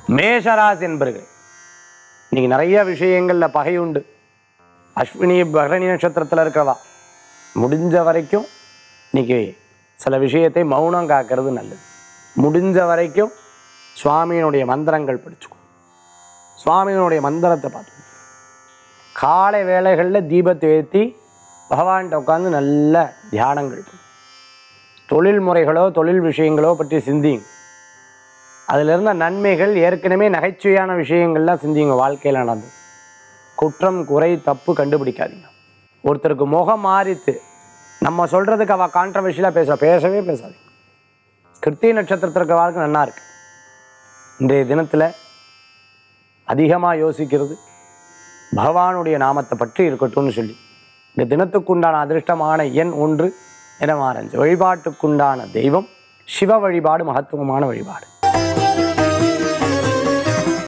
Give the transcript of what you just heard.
மேஷராசி என்பர்கள் இன்னைக்கு நிறைய விஷயங்களில் பகை உண்டு அஸ்வினி பரணி நட்சத்திரத்தில் இருக்கிறவா முடிஞ்ச வரைக்கும் இன்னைக்கு சில விஷயத்தை மௌனம் காக்கிறது நல்லது முடிஞ்ச வரைக்கும் சுவாமியினுடைய மந்திரங்கள் படிச்சுக்கோ சுவாமியினுடைய மந்திரத்தை பார்த்து காலை வேளைகளில் தீபத்தை ஏற்றி பகவான்கிட்ட உட்காந்து நல்ல தியானங்கள் பண்ணு. தொழில் முறைகளோ தொழில் விஷயங்களோ பற்றி சிந்திங்க அதில் இருந்த நன்மைகள் ஏற்கனவே நகைச்சுவையான விஷயங்கள்லாம் சிந்திங்க வாழ்க்கையில் நடந்தது குற்றம் குறை தப்பு கண்டுபிடிக்காதீங்க ஒருத்தருக்கு முகம் மாறித்து நம்ம சொல்கிறதுக்கு அவள் கான்ட்ரவர்ஷியலாக பேச பேசவே பேசாதீங்க கிருத்திய நட்சத்திரத்திற்கு வாழ்க்கை நல்லா இருக்கு இன்றைய தினத்தில் அதிகமாக யோசிக்கிறது பகவானுடைய நாமத்தை பற்றி இருக்கட்டும்னு சொல்லி இந்த தினத்துக்குண்டான அதிர்ஷ்டமான எண் ஒன்று என ஆரஞ்சு வழிபாட்டுக்குண்டான தெய்வம் சிவ வழிபாடு மகத்துவமான வழிபாடு